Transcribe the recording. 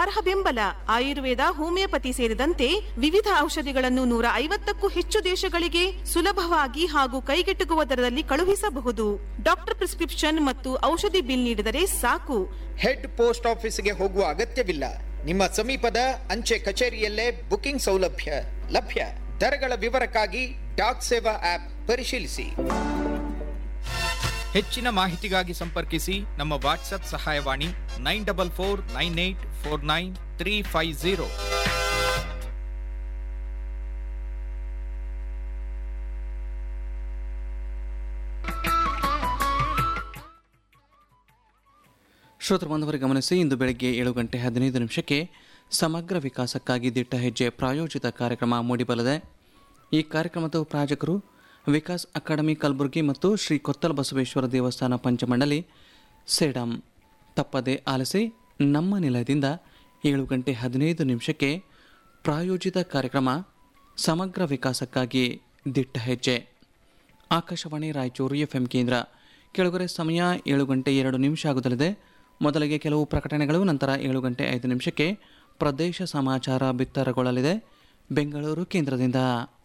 ಅರ್ಹ ಬೆಂಬಲ ಆಯುರ್ವೇದ ಹೋಮಿಯೋಪತಿ ಸೇರಿದಂತೆ ವಿವಿಧ ಔಷಧಿಗಳನ್ನು ನೂರ ಐವತ್ತಕ್ಕೂ ಹೆಚ್ಚು ದೇಶಗಳಿಗೆ ಸುಲಭವಾಗಿ ಹಾಗೂ ಕೈಗೆಟುಕುವ ದರದಲ್ಲಿ ಕಳುಹಿಸಬಹುದು ಡಾಕ್ಟರ್ ಪ್ರಿಸ್ಕ್ರಿಪ್ಷನ್ ಮತ್ತು ಔಷಧಿ ಬಿಲ್ ನೀಡಿದರೆ ಸಾಕು ಹೆಡ್ ಪೋಸ್ಟ್ ಆಫೀಸ್ಗೆ ಹೋಗುವ ಅಗತ್ಯವಿಲ್ಲ ನಿಮ್ಮ ಸಮೀಪದ ಅಂಚೆ ಕಚೇರಿಯಲ್ಲೇ ಬುಕಿಂಗ್ ಸೌಲಭ್ಯ ಲಭ್ಯ ದರಗಳ ವಿವರಕ್ಕಾಗಿ ಡಾಕ್ ಸೇವಾ ಆಪ್ ಪರಿಶೀಲಿಸಿ ಹೆಚ್ಚಿನ ಮಾಹಿತಿಗಾಗಿ ಸಂಪರ್ಕಿಸಿ ನಮ್ಮ ವಾಟ್ಸ್ಆಪ್ ಸಹಾಯವಾಣಿ nine double four nine eight four nine three five zero ಶ್ರೋತೃ ಬಾಂಧವರೇ ಗಮನಿಸಿ ಇಂದು ಬೆಳಗ್ಗೆ ಏಳು ಗಂಟೆ ಹದಿನೈದು ನಿಮಿಷಕ್ಕೆ ಸಮಗ್ರ ವಿಕಾಸಕ್ಕಾಗಿ ದಿಟ್ಟ ಹೆಜ್ಜೆ ಪ್ರಾಯೋಜಿತ ಕಾರ್ಯಕ್ರಮ ಮೂಡಿಬಲ್ಲದೆ ಈ ಕಾರ್ಯಕ್ರಮದ ಪ್ರಾಯೋಜಕರು ವಿಕಾಸ್ ಅಕಾಡೆಮಿ ಕಲಬುರಗಿ ಮತ್ತು ಶ್ರೀ ಕೊತ್ತಲ ಬಸವೇಶ್ವರ ದೇವಸ್ಥಾನ ಪಂಚಮಂಡಲಿ ಸೇಡಂ ತಪ್ಪದೆ ಆಲಿಸಿ ನಮ್ಮ ನಿಲಯದಿಂದ ಏಳು ಗಂಟೆ ಹದಿನೈದು ನಿಮಿಷಕ್ಕೆ ಪ್ರಾಯೋಜಿತ ಕಾರ್ಯಕ್ರಮ ಸಮಗ್ರ ವಿಕಾಸಕ್ಕಾಗಿ ದಿಟ್ಟ ಹೆಜ್ಜೆ ಆಕಾಶವಾಣಿ ರಾಯಚೂರು ಎಫ್ ಎಂ ಕೇಂದ್ರ ಕೆಳಗರೆ ಸಮಯ ಏಳು ಗಂಟೆ ಎರಡು ನಿಮಿಷ ಆಗುತ್ತಲಿದೆ ಮೊದಲಿಗೆ ಕೆಲವು ಪ್ರಕಟಣೆಗಳು ನಂತರ ಏಳು ಗಂಟೆ ಐದು ನಿಮಿಷಕ್ಕೆ ಪ್ರದೇಶ ಸಮಾಚಾರ ಬಿತ್ತರಗೊಳ್ಳಲಿದೆ ಬೆಂಗಳೂರು ಕೇಂದ್ರದಿಂದ